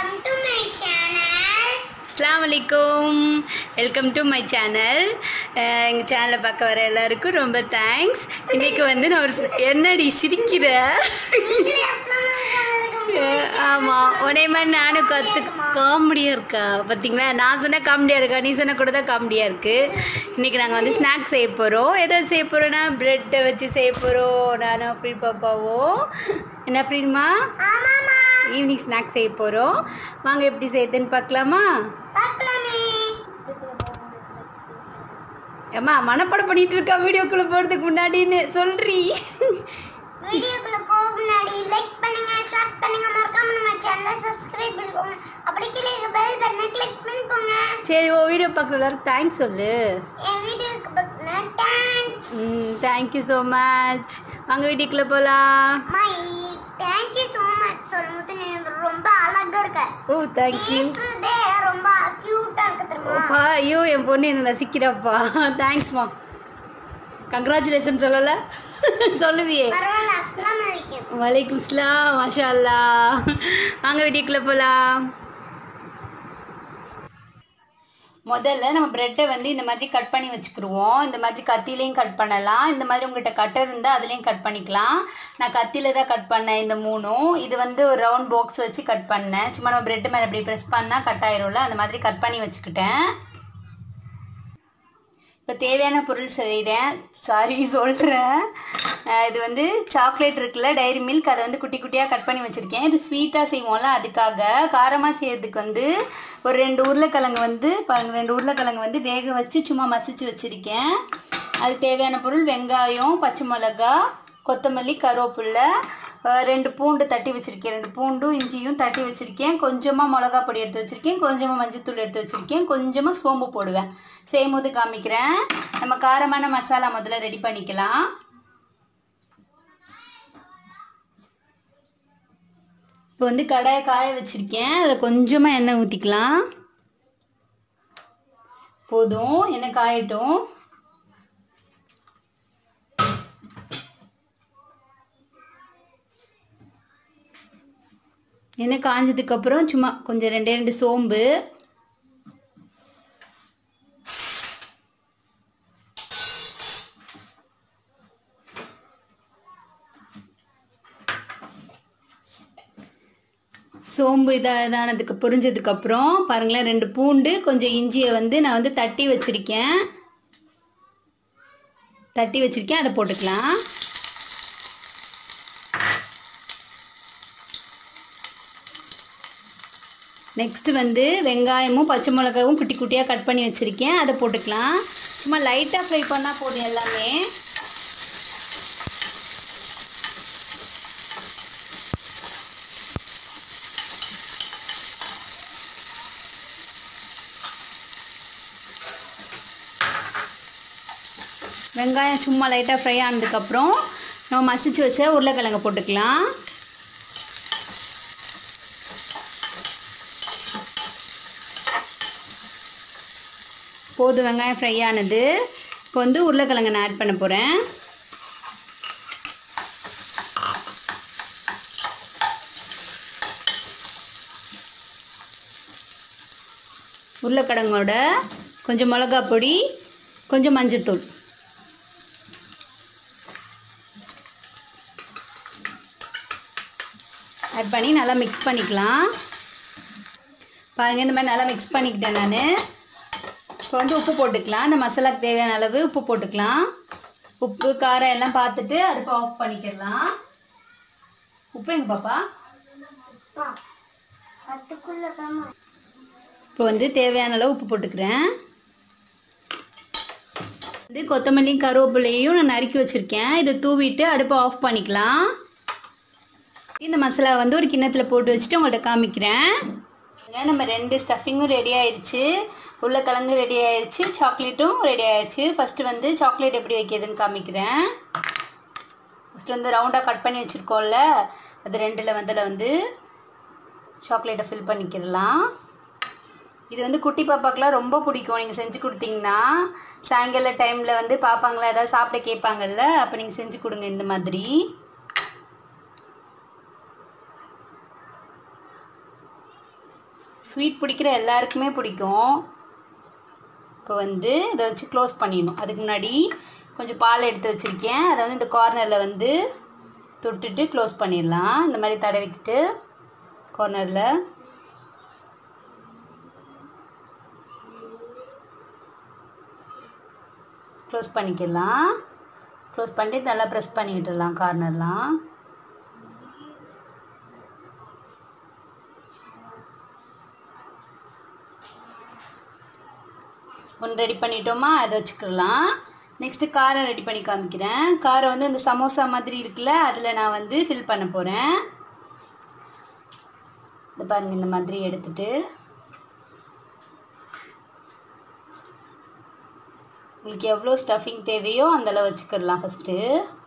Welcome to my channel. அஸ்லாம் வலைக்கும் welcome to my channel எங்கள் சேனலை பார்க்க வர எல்லாருக்கும் ரொம்ப தேங்க்ஸ் இன்னைக்கு வந்து நான் ஒரு ஸ்- என்னடி சிரிக்கிற நீங்களே அஸ்ஸலாமு அலைக்கும் welcome. ஆமாம் உடனே மாதிரி நானும் கற்று காமெடியாக இருக்கா பார்த்தீங்களா நான் சொன்ன காமெடியாக இருக்கா நீ சொன்ன கூட தான் காமெடியாக இருக்குது இன்றைக்கி நாங்கள் வந்து ஸ்நாக்ஸ் செய்ய போகிறோம் எதை செய்ய போகிறோன்னா ப்ரெட்டை வச்சு செய்ய போகிறோம் நானும் அப்படி பாப்பாவும் என்ன அப்படின்மா ஆமாம்மா. ஈவினிங் ஸ்நாக்ஸ் செய்ய போகிறோம் வாங்க எப்படி செய்யுதுன்னு பார்க்கலாமா பார்க்கலாமே. ஏம்மா மனப்பாடம் பண்ணிட்டு இருக்கா வீடியோக்குள்ள போறதுக்கு முன்னாடின்னு சொல்றி வீடியோக்குள்ள போக முன்னாடி like பண்ணுங்க, share பண்ணுங்க, மறக்காம நம்ம channel அ subscribe பண்ணிக்கோங்க. அப்படியே கீழே இருக்க bell button அ click பண்ணிக்கோங்க. சரி ஓ வீடியோ பார்க்குற எல்லாருக்கும் தேங்க்ஸ் சொல்லு என் வீடியோக்கு பார்த்தினா thanks. ம் தேங்க்யூ ஸோ மச் வாங்க வீட்டுக்குள்ள போகலாம் அம்மா, thank you so much சொல்லும்போது நீ ரொம்ப அழகா இருக்க ஓ தேங்க்யூ பேசுறதே ரொம்ப cute ஆ இருக்கு தெரியுமா? ஓப்பா ஐயோ என் பொண்ணு என்ன ரசிக்கிறாப்பா தேங்க்ஸ்மா கங்க்ராச்சுலேஷன் சொல்லலை சொல்லுவியே பரவாயில்ல, அஸ்ஸலாமு அலைக்கும். வலைக்கும் இஸ்லாம் மாஷா அல்லா வாங்க வீட்டுக்குள்ள போகலாம் முதல்ல நம்ம ப்ரெட்டை வந்து இந்த மாதிரி கட் பண்ணி வச்சுக்கிருவோம் இந்த மாதிரி கத்திலையும் கட் பண்ணலாம் இந்த மாதிரி உங்கள்கிட்ட கட்டர் இருந்தால் அதுலேயும் கட் பண்ணிக்கலாம் நான் கத்தியில தான் கட் பண்ணேன் இந்த மூணும் இது வந்து ஒரு ரவுண்ட் பாக்ஸ் வச்சு கட் பண்ணேன் சும்மா நம்ம ப்ரெட்டு மேலே இப்படி ப்ரெஸ் பண்ணால் கட் ஆயிரும்ல அந்த மாதிரி கட் பண்ணி வச்சுக்கிட்டேன் இப்போ தேவையான பொருள் செய்கிறேன் சாரி சொல்கிறேன் இது வந்து சாக்லேட் இருக்குல்ல டைரி மில்க் அதை வந்து குட்டி குட்டியாக கட் பண்ணி வச்சுருக்கேன் இது ஸ்வீட்டாக செய்வோம்ல அதுக்காக காரமாக செய்யறதுக்கு வந்து ஒரு ரெண்டு உருளைக்கிழங்கு வந்து பாருங்க ரெண்டு உருளைக்கிழங்கு வந்து வேக வச்சு சும்மா மசிச்சு வச்சுருக்கேன் அதுக்கு தேவையான பொருள் வெங்காயம் பச்சை மிளகா கொத்தமல்லி கருவேப்பில்லை அஹ் ரெண்டு பூண்டு தட்டி வச்சுருக்கேன் ரெண்டு பூண்டும் இஞ்சியும் தட்டி வச்சுருக்கேன் கொஞ்சமாக மிளகா பொடி எடுத்து வச்சுருக்கேன் கொஞ்சமாக மஞ்சத்தூள் எடுத்து வச்சுருக்கேன் கொஞ்சமாக சோம்பு போடுவேன் செய்யும்போது காமிக்கிறேன் நம்ம காரமான மசாலா முதல்ல ரெடி பண்ணிக்கலாம் இப்போ வந்து கடாயை காய வச்சுருக்கேன் அதில் கொஞ்சமாக எண்ணெய் ஊற்றிக்கலாம் போதும் எண்ணெய் காயட்டும் எண்ணெய் காஞ்சதுக்கப்புறம் சும்மா கொஞ்சம் ரெண்டே ரெண்டு சோம்பு சோம்பு இதாக இதானதுக்கு பொரிஞ்சதுக்கப்புறம் பாருங்களேன் ரெண்டு பூண்டு கொஞ்சம் இஞ்சியை வந்து நான் வந்து தட்டி வச்சுருக்கேன் தட்டி வச்சுருக்கேன் அதை போட்டுக்கலாம் நெக்ஸ்ட் வந்து வெங்காயமும் பச்சை மிளகாவும் குட்டி குட்டியாக கட் பண்ணி வச்சுருக்கேன் அதை போட்டுக்கலாம் சும்மா லைட்டாக ஃப்ரை பண்ணால் போதும் எல்லாமே வெங்காயம் சும்மா லைட்டாக ஃப்ரை ஆனதுக்கப்புறம் நம்ம மசிச்சு வச்ச உருளைக்கிழங்க போட்டுக்கலாம் போதும் வெங்காயம் ஃப்ரை ஆனது இப்போ வந்து உருளைக்கிழங்கு நான் ஆட் பண்ண போகிறேன் உருளைக்கிழங்கோட கொஞ்சம் மிளகா பொடி கொஞ்சம் மஞ்சத்தூள் ஆட் பண்ணி நல்லா மிக்ஸ் பண்ணிக்கலாம் பாருங்கள் இந்த மாதிரி நல்லா மிக்ஸ் பண்ணிக்கிட்டேன் நான் இப்போ வந்து உப்பு போட்டுக்கலாம் இந்த மசாலாக்கு தேவையான அளவு உப்பு போட்டுக்கலாம் உப்பு காரம் எல்லாம் பார்த்துட்டு அடுப்பை ஆஃப் பண்ணிக்கலாம் உப்பு எங்க பாப்பா அப்பா, அதுக்குள்ளதான் இப்போ வந்து தேவையான அளவு உப்பு போட்டுக்கிறேன் வந்து கொத்தமல்லியும் கருவேப்பிலையும் நான் நறுக்கி வச்சுருக்கேன் இதை தூவிட்டு அடுப்பை ஆஃப் பண்ணிக்கலாம் இந்த மசாலா வந்து ஒரு கிண்ணத்தில் போட்டு வச்சுட்டு உங்கள்கிட்ட காமிக்கிறேன் பாருங்க, நம்ம ரெண்டு ஸ்டஃபிங்கும் ரெடி ஆயிடுச்சு உருளைக்கிழங்கு ரெடி ஆயிடுச்சு சாக்லேட்டும் ரெடி ஆயிடுச்சு ஃபஸ்ட்டு வந்து சாக்லேட் எப்படி வைக்கிறதுன்னு காமிக்கிறேன் ஃபஸ்ட்டு வந்து ரவுண்டாக கட் பண்ணி வச்சுருக்கோம்ல அது ரெண்டில் வந்தில் வந்து சாக்லேட்டை ஃபில் பண்ணிக்கிடலாம் இது வந்து குட்டி பாப்பாக்கெலாம் ரொம்ப பிடிக்கும் நீங்கள் செஞ்சு கொடுத்தீங்கன்னா சாயங்கால டைமில் வந்து பாப்பாங்களா ஏதாவது சாப்பிட கேட்பாங்கல்ல அப்போ நீங்கள் செஞ்சு கொடுங்க இந்த மாதிரி ஸ்வீட் பிடிக்கிற எல்லாருக்குமே பிடிக்கும் இப்போ வந்து இதை வச்சு க்ளோஸ் பண்ணிடணும் அதுக்கு முன்னாடி கொஞ்சம் பால் எடுத்து வச்சுருக்கேன் அதை வந்து இந்த கார்னரில் வந்து தொட்டுட்டு க்ளோஸ் பண்ணிடலாம் இந்த மாதிரி தடவிக்கிட்டு கார்னரில் க்ளோஸ் பண்ணிக்கலாம் க்ளோஸ் பண்ணிட்டு நல்லா ப்ரெஸ் பண்ணி விட்டுடலாம் கார்னர்லாம் ஒன்று ரெடி பண்ணிட்டோமா அதை வச்சுக்கலாம் நெக்ஸ்ட்டு காரம் ரெடி பண்ணி காமிக்கிறேன் காரம் வந்து இந்த சமோசா மாதிரி இருக்குல்ல அதில் நான் வந்து ஃபில் பண்ண போகிறேன் இந்த பாருங்கள் இந்த மாதிரி எடுத்துட்டு உங்களுக்கு எவ்வளோ ஸ்டஃபிங் தேவையோ அந்த அளவு வச்சுக்கிடலாம் ஃபஸ்ட்டு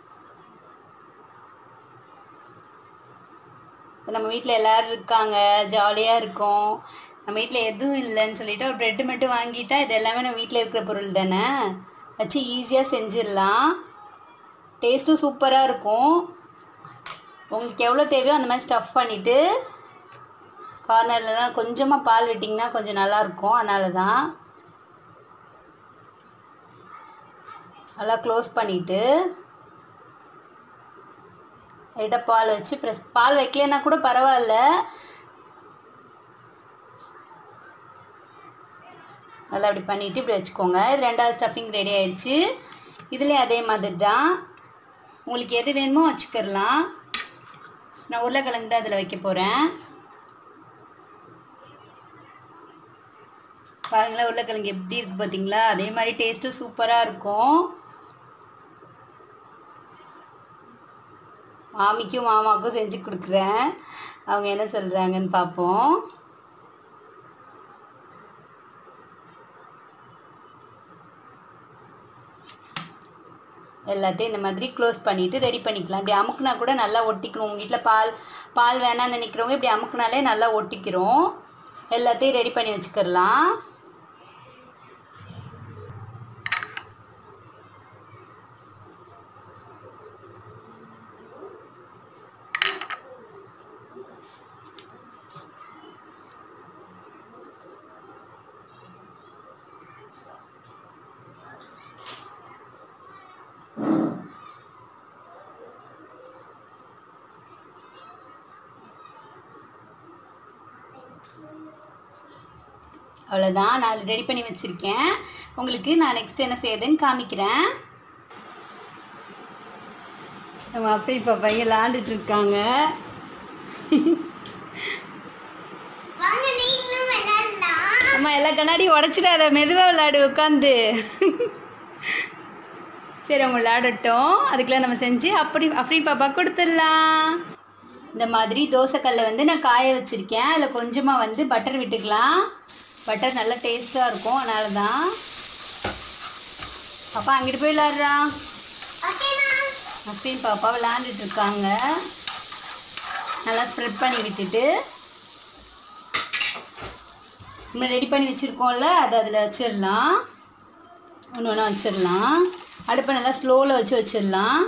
இப்போ நம்ம வீட்டில் எல்லோரும் இருக்காங்க ஜாலியாக இருக்கும் நம்ம வீட்டில் எதுவும் இல்லைன்னு சொல்லிட்டு ஒரு ப்ரெட்டு மட்டும் வாங்கிட்டா இது எல்லாமே நம்ம வீட்டில் இருக்கிற பொருள் தானே வச்சு ஈஸியாக செஞ்சிடலாம் டேஸ்ட்டும் சூப்பராக இருக்கும் உங்களுக்கு எவ்வளோ தேவையோ அந்த மாதிரி ஸ்டஃப் பண்ணிவிட்டு கார்னர்லலாம் கொஞ்சமாக பால் விட்டிங்கன்னா கொஞ்சம் நல்லாயிருக்கும் அதனால தான் நல்லா க்ளோஸ் பண்ணிவிட்டு லைட்டாக பால் வச்சு ப்ரெஸ் பால் வைக்கலன்னா கூட பரவாயில்ல நல்லா இப்படி பண்ணிவிட்டு இப்படி வச்சுக்கோங்க இது ரெண்டாவது ஸ்டஃபிங் ரெடி ஆயிடுச்சு இதுலேயும் அதே மாதிரி தான் உங்களுக்கு எது வேணுமோ வச்சுக்கிடலாம் நான் உருளைக்கிழங்கு தான் அதில் வைக்க போகிறேன் பாருங்களேன் உருளைக்கிழங்கு எப்படி இருக்குது பார்த்தீங்களா அதே மாதிரி டேஸ்ட்டும் சூப்பராக இருக்கும் மாமிக்கும் மாமாவுக்கும் செஞ்சு கொடுக்குறேன் அவங்க என்ன சொல்கிறாங்கன்னு பார்ப்போம் எல்லாத்தையும் இந்த மாதிரி க்ளோஸ் பண்ணிவிட்டு ரெடி பண்ணிக்கலாம் இப்படி அமுக்குனா கூட நல்லா ஒட்டிக்கணும் உங்கள் வீட்டில் பால் பால் வேணாம்னு நினைக்கிறவங்க இப்படி அமுக்குனாலே நல்லா ஒட்டிக்கிறோம் எல்லாத்தையும் ரெடி பண்ணி வச்சுக்கிடலாம் அவ்வளோதான் நான் ரெடி பண்ணி வச்சுருக்கேன் உங்களுக்கு நான் நெக்ஸ்ட் என்ன செய்யுதுன்னு காமிக்கிறேன் நம்ம அப்படி இப்போ பையன் விளாண்டுட்டு இருக்காங்க வாங்க நீங்களும் விளையாடலாம் அம்மா எல்லா கண்ணாடியும் உடச்சிடாத மெதுவாக விளையாடு உட்காந்து சரி அவங்க விளையாடட்டும் அதுக்குள்ள நம்ம செஞ்சு அப்படி அப்படி பாப்பா கொடுத்துடலாம் இந்த மாதிரி தோசைக்கல்லை வந்து நான் காய வச்சுருக்கேன் அதில் கொஞ்சமாக வந்து பட்டர் விட்டுக்கலாம் பட்டர் நல்லா டேஸ்ட்டாக இருக்கும் அதனால தான் பாப்பா அங்கிட்டு போய் விளாட்றா ஓகேமா அப்படின்னு பாப்பா விளாண்டுட்டு இருக்காங்க நல்லா ஸ்ப்ரெட் பண்ணி விட்டுட்டு நம்ம ரெடி பண்ணி வச்சுருக்கோம்ல அதை அதில் வச்சிடலாம் ஒன்று ஒன்றா வச்சிடலாம் அடுப்பை நல்லா ஸ்லோவில் வச்சு வச்சிடலாம்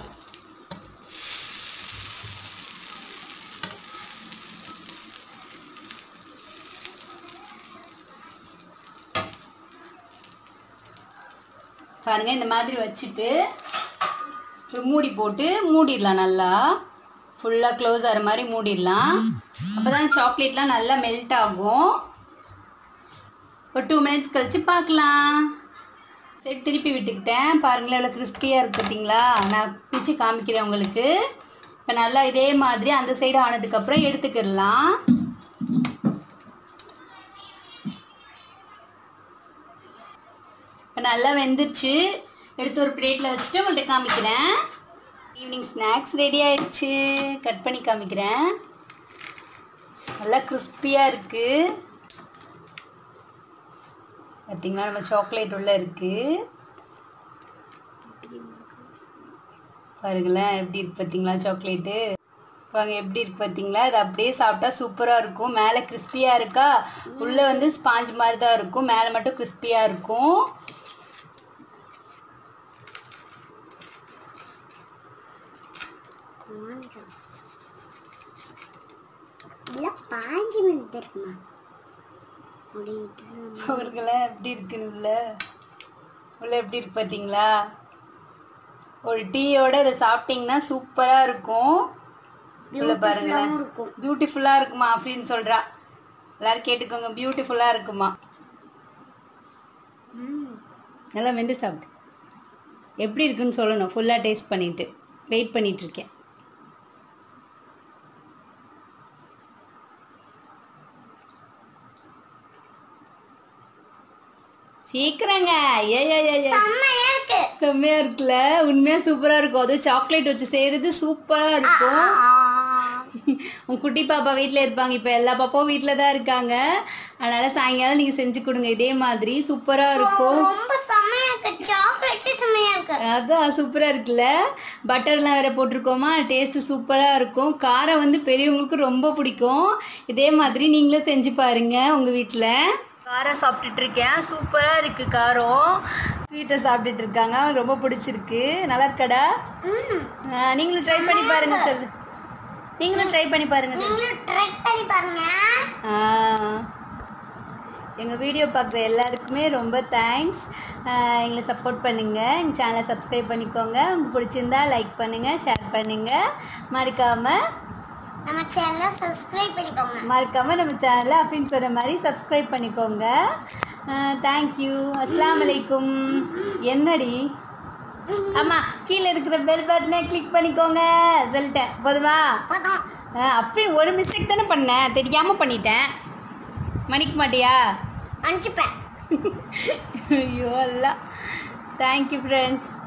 பாருங்கள் இந்த மாதிரி வச்சுட்டு ஒரு மூடி போட்டு மூடிடலாம் நல்லா ஃபுல்லாக க்ளோஸ் ஆகிற மாதிரி மூடிடலாம் அப்போ தான் சாக்லேட்லாம் நல்லா மெல்ட் ஆகும் ஒரு டூ மினிட்ஸ் கழிச்சு பார்க்கலாம் சரி திருப்பி விட்டுக்கிட்டேன் பாருங்களேன் எவ்வளோ கிறிஸ்பியாக இருக்கு பார்த்தீங்களா நான் பிச்சு காமிக்கிறேன் உங்களுக்கு இப்போ நல்லா இதே மாதிரி அந்த சைடு ஆனதுக்கப்புறம் எடுத்துக்கிடலாம் இப்போ நல்லா வெந்துருச்சு எடுத்து ஒரு பிளேட்டில் வச்சுட்டு உங்கள்கிட்ட காமிக்கிறேன் ஈவினிங் ஸ்நாக்ஸ் ரெடி ஆயிடுச்சு கட் பண்ணி காமிக்கிறேன் நல்லா கிறிஸ்பியாக இருக்குது பார்த்தீங்களா நம்ம சாக்லேட் உள்ள இருக்குது பாருங்களேன் எப்படி இருக்கு பார்த்தீங்களா சாக்லேட்டு பாருங்க எப்படி இருக்கு பார்த்தீங்களா இது அப்படியே சாப்பிட்டா சூப்பராக இருக்கும் மேலே கிறிஸ்பியாக இருக்கா உள்ளே வந்து ஸ்பாஞ்ச் மாதிரி தான் இருக்கும் மேலே மட்டும் கிறிஸ்பியாக இருக்கும் இல்ல பாஞ்சு வந்துருமா அவர்களாம் எப்படி இருக்குன்னு உள்ள உள்ள எப்படி இருக்கு பார்த்தீங்களா ஒரு டீயோட இதை சாப்பிட்டீங்கன்னா சூப்பராக இருக்கும் உள்ள பாருங்களேன் இருக்கும் பியூட்டிஃபுல்லாக இருக்குமா அப்படின்னு சொல்கிறா எல்லாரும் கேட்டுக்கோங்க பியூட்டிஃபுல்லாக இருக்குமா நல்லா மெண்டு சாப்பிட்டு எப்படி இருக்குன்னு சொல்லணும் ஃபுல்லாக டேஸ்ட் பண்ணிட்டு வெயிட் பண்ணிட்டு இருக்கேன் சீக்கிரங்க ஏ ஏ ஏ ஏ செம்மையா இருக்கு செம்மையா இருக்குல்ல உண்மையா சூப்பரா இருக்கும் அது சாக்லேட் வச்சு செய்யறது சூப்பரா இருக்கும் உன் குட்டி பாப்பா வீட்டில் இருப்பாங்க இப்போ எல்லா பாப்பாவும் வீட்டில் தான் இருக்காங்க அதனால சாயங்காலம் நீங்கள் செஞ்சு கொடுங்க இதே மாதிரி சூப்பராக இருக்கும் ரொம்ப செம்மையா இருக்கு சாக்லேட் செம்மையா இருக்கு அதான் சூப்பராக இருக்குல்ல பட்டர்லாம் வேற போட்டிருக்கோமா டேஸ்ட்டு சூப்பராக இருக்கும் காரம் வந்து பெரியவங்களுக்கு ரொம்ப பிடிக்கும் இதே மாதிரி நீங்களும் செஞ்சு பாருங்க உங்கள் வீட்டில் காரம் சாப்பிட்டுட்டு இருக்கேன் சூப்பராக இருக்குது காரம் ஸ்வீட்டை சாப்பிட்டுட்டு இருக்காங்க ரொம்ப பிடிச்சிருக்கு நல்லா இருக்காடா ம். ஆ, நீங்களும் ட்ரை பண்ணி பாருங்க சொல்லு நீங்களும் ட்ரை பண்ணி பாருங்க சொல்லு. நீங்களும் ட்ரை பண்ணி பாருங்க ஆ எங்கள் வீடியோ பார்க்குற எல்லாருக்குமே ரொம்ப தேங்க்ஸ் எங்களை சப்போர்ட் பண்ணுங்கள் எங்கள் சேனலை சப்ஸ்கிரைப் பண்ணிக்கோங்க உங்களுக்கு பிடிச்சிருந்தா லைக் பண்ணுங்கள் ஷேர் பண்ணுங்கள் மறக்காமல் நம்ம சேனலை சப்ஸ்கிரைப் பண்ணிக்கோங்க மறக்காமல் நம்ம சேனலை அப்படின்னு சொன்ன மாதிரி சப்ஸ்கிரைப் பண்ணிக்கோங்க தேங்க்யூ அஸ்ஸலாமு அலைக்கும் என்னடி ஆமாம் கீழே இருக்கிற பெல் பட்டனை கிளிக் பண்ணிக்கோங்க சொல்லிட்டேன் போதுமா போதும் ஆ, அப்படி ஒரு மிஸ்டேக் தானே பண்ணேன் தெரியாமல் பண்ணிட்டேன் மன்னிக்க மாட்டியா அனுப்பிச்சுப்பேன் ஐயோ அல்ல தேங்க்யூ ஃப்ரெண்ட்ஸ்